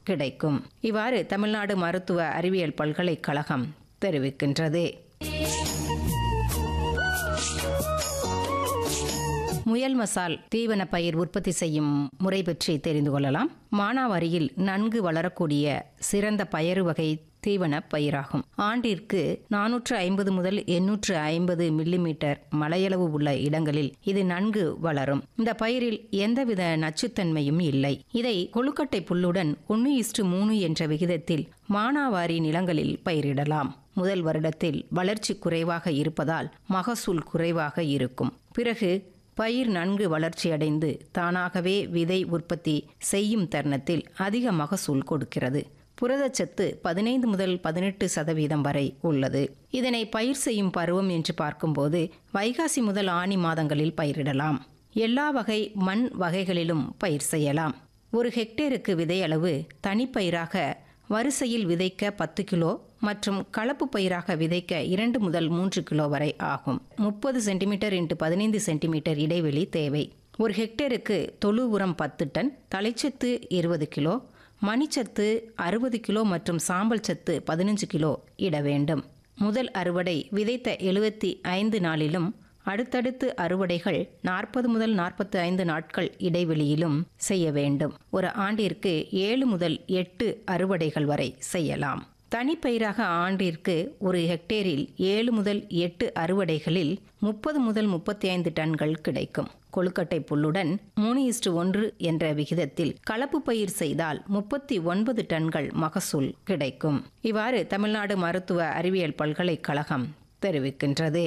கிடைக்கும் இவ்வாறு தமிழ்நாடு மருத்துவ அறிவியல் பல்கலைக்கழகம் தெரிவிக்கின்றது முயல் மசால் தீவன பயிர் உற்பத்தி செய்யும் முறை பற்றி தெரிந்து கொள்ளலாம் மானாவாரியில் நன்கு வளரக்கூடிய சிறந்த பயறு வகை தீவன பயிராகும் ஆண்டிற்கு நானூற்று ஐம்பது முதல் எண்ணூற்று ஐம்பது மில்லிமீட்டர் மழையளவு உள்ள இடங்களில் இது நன்கு வளரும் இந்த பயிரில் எந்தவித நச்சுத்தன்மையும் இல்லை இதை கொழுக்கட்டை புல்லுடன் ஒன்று இஸ்டு மூணு என்ற விகிதத்தில் மானாவாரி நிலங்களில் பயிரிடலாம் முதல் வருடத்தில் வளர்ச்சி குறைவாக இருப்பதால் மகசூல் குறைவாக இருக்கும் பிறகு பயிர் நன்கு வளர்ச்சியடைந்து தானாகவே விதை உற்பத்தி செய்யும் தருணத்தில் அதிக மகசூல் கொடுக்கிறது புரதச்சத்து பதினைந்து முதல் பதினெட்டு சதவீதம் வரை உள்ளது இதனை பயிர் செய்யும் பருவம் என்று பார்க்கும்போது வைகாசி முதல் ஆணி மாதங்களில் பயிரிடலாம் எல்லா வகை மண் வகைகளிலும் பயிர் செய்யலாம் ஒரு ஹெக்டேருக்கு விதையளவு தனிப்பயிராக வரிசையில் விதைக்க பத்து கிலோ மற்றும் கலப்பு பயிராக விதைக்க இரண்டு முதல் மூன்று கிலோ வரை ஆகும் முப்பது சென்டிமீட்டர் இன்ட்டு பதினைந்து சென்டிமீட்டர் இடைவெளி தேவை ஒரு ஹெக்டேருக்கு தொழு உரம் பத்து டன் தலைச்சத்து இருபது கிலோ மணிச்சத்து அறுபது கிலோ மற்றும் சாம்பல் சத்து பதினஞ்சு கிலோ இட வேண்டும் முதல் அறுவடை விதைத்த எழுபத்தி ஐந்து நாளிலும் அடுத்தடுத்து அறுவடைகள் நாற்பது முதல் நாற்பத்தி ஐந்து நாட்கள் இடைவெளியிலும் செய்ய வேண்டும் ஒரு ஆண்டிற்கு ஏழு முதல் எட்டு அறுவடைகள் வரை செய்யலாம் தனிப்பயிராக ஆண்டிற்கு ஒரு ஹெக்டேரில் ஏழு முதல் எட்டு அறுவடைகளில் முப்பது முதல் முப்பத்தி ஐந்து டன்கள் கிடைக்கும் கொழுக்கட்டை புல்லுடன் மூணு இஸ்டு ஒன்று என்ற விகிதத்தில் கலப்பு பயிர் செய்தால் முப்பத்தி ஒன்பது டன்கள் மகசூல் கிடைக்கும் இவ்வாறு தமிழ்நாடு மருத்துவ அறிவியல் பல்கலைக்கழகம் தெரிவிக்கின்றது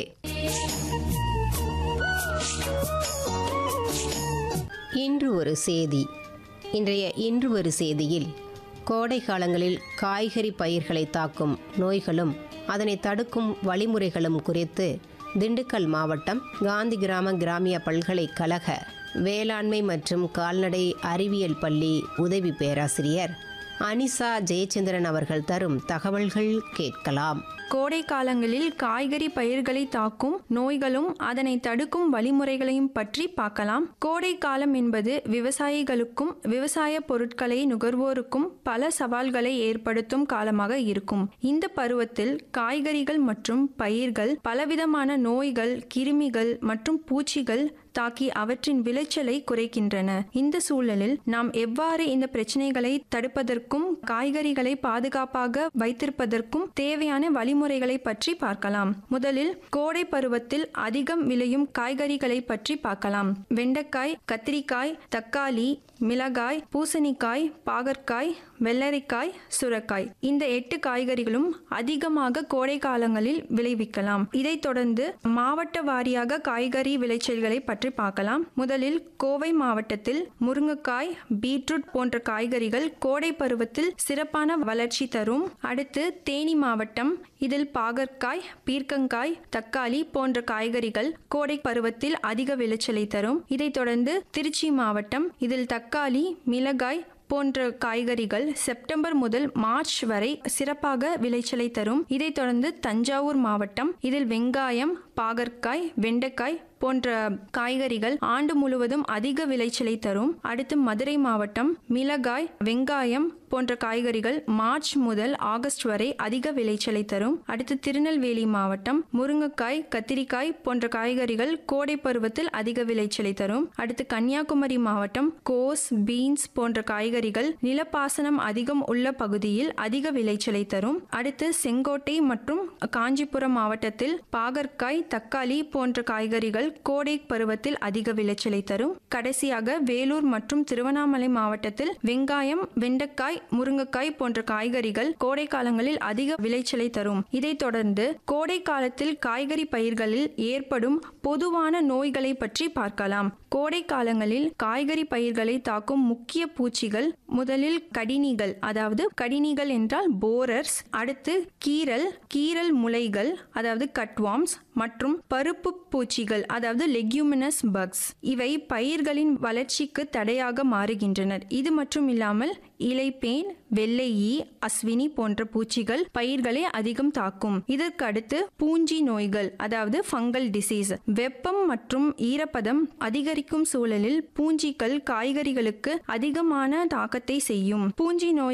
இன்று ஒரு செய்தி இன்றைய இன்று ஒரு செய்தியில் கோடை காலங்களில் காய்கறி பயிர்களை தாக்கும் நோய்களும் அதனை தடுக்கும் வழிமுறைகளும் குறித்து திண்டுக்கல் மாவட்டம் காந்தி கிராம கிராமிய பல்கலைக்கழக வேளாண்மை மற்றும் கால்நடை அறிவியல் பள்ளி உதவி பேராசிரியர் அனிசா ஜெயச்சந்திரன் அவர்கள் தரும் தகவல்கள் கேட்கலாம் கோடை காலங்களில் காய்கறி பயிர்களை தாக்கும் நோய்களும் அதனை தடுக்கும் வழிமுறைகளையும் பற்றி பார்க்கலாம் கோடை காலம் என்பது விவசாயிகளுக்கும் விவசாய பொருட்களை நுகர்வோருக்கும் பல சவால்களை ஏற்படுத்தும் காலமாக இருக்கும் இந்த பருவத்தில் காய்கறிகள் மற்றும் பயிர்கள் பலவிதமான நோய்கள் கிருமிகள் மற்றும் பூச்சிகள் தாக்கி அவற்றின் விளைச்சலை குறைக்கின்றன இந்த சூழலில் நாம் எவ்வாறு இந்த பிரச்சனைகளை தடுப்பதற்கும் காய்கறிகளை பாதுகாப்பாக வைத்திருப்பதற்கும் தேவையான வழிமுறைகளை பற்றி பார்க்கலாம் முதலில் கோடை பருவத்தில் அதிகம் விளையும் காய்கறிகளை பற்றி பார்க்கலாம் வெண்டைக்காய் கத்திரிக்காய் தக்காளி மிளகாய் பூசணிக்காய் பாகற்காய் வெள்ளரிக்காய் சுரக்காய் இந்த எட்டு காய்கறிகளும் அதிகமாக கோடை காலங்களில் விளைவிக்கலாம் இதைத் தொடர்ந்து மாவட்ட வாரியாக காய்கறி விளைச்சல்களை பற்றி பார்க்கலாம் முதலில் கோவை மாவட்டத்தில் முருங்கைக்காய் பீட்ரூட் போன்ற காய்கறிகள் கோடை பருவத்தில் சிறப்பான வளர்ச்சி தரும் அடுத்து தேனி மாவட்டம் இதில் பாகற்காய் பீர்க்கங்காய் தக்காளி போன்ற காய்கறிகள் கோடை பருவத்தில் அதிக விளைச்சலை தரும் இதைத் தொடர்ந்து திருச்சி மாவட்டம் இதில் தக்காளி மிளகாய் போன்ற காய்கறிகள் செப்டம்பர் முதல் மார்ச் வரை சிறப்பாக விளைச்சலை தரும் இதைத் தொடர்ந்து தஞ்சாவூர் மாவட்டம் இதில் வெங்காயம் பாகற்காய் வெண்டைக்காய் போன்ற காய்கறிகள் ஆண்டு முழுவதும் அதிக விளைச்சலை தரும் அடுத்து மதுரை மாவட்டம் மிளகாய் வெங்காயம் போன்ற காய்கறிகள் மார்ச் முதல் ஆகஸ்ட் வரை அதிக விளைச்சலை தரும் அடுத்து திருநெல்வேலி மாவட்டம் முருங்கைக்காய் கத்திரிக்காய் போன்ற காய்கறிகள் கோடை பருவத்தில் அதிக விளைச்சலை தரும் அடுத்து கன்னியாகுமரி மாவட்டம் கோஸ் பீன்ஸ் போன்ற காய்கறிகள் நிலப்பாசனம் அதிகம் உள்ள பகுதியில் அதிக விளைச்சலை தரும் அடுத்து செங்கோட்டை மற்றும் காஞ்சிபுரம் மாவட்டத்தில் பாகற்காய் தக்காளி போன்ற காய்கறிகள் கோடை பருவத்தில் அதிக விளைச்சலை தரும் கடைசியாக வேலூர் மற்றும் திருவண்ணாமலை மாவட்டத்தில் வெங்காயம் வெண்டைக்காய் முருங்கைக்காய் போன்ற காய்கறிகள் கோடை காலங்களில் அதிக விளைச்சலை தரும் இதைத் தொடர்ந்து கோடை காலத்தில் காய்கறி பயிர்களில் ஏற்படும் பொதுவான நோய்களை பற்றி பார்க்கலாம் கோடை காலங்களில் காய்கறி பயிர்களை தாக்கும் முக்கிய பூச்சிகள் முதலில் கடினிகள் அதாவது கடினிகள் என்றால் போரர்ஸ் அடுத்து கீரல் கீரல் முளைகள் அதாவது கட்வாம்ஸ் மற்றும் பருப்பு பூச்சிகள் அதாவது லெக்யூமினஸ் பக்ஸ் இவை பயிர்களின் வளர்ச்சிக்கு தடையாக மாறுகின்றனர் இது மட்டும் இல்லாமல் இலைப்பேன் வெள்ளை ஈ அஸ்வினி போன்ற பூச்சிகள் பயிர்களை அதிகம் தாக்கும் இதற்கு அடுத்து பூஞ்சி நோய்கள் அதாவது ஃபங்கல் டிசீஸ் வெப்பம் மற்றும் ஈரப்பதம் அதிகரிக்கும் சூழலில் பூஞ்சிகள் காய்கறிகளுக்கு அதிகமான தாக்கத்தை செய்யும் பூஞ்சி நோய்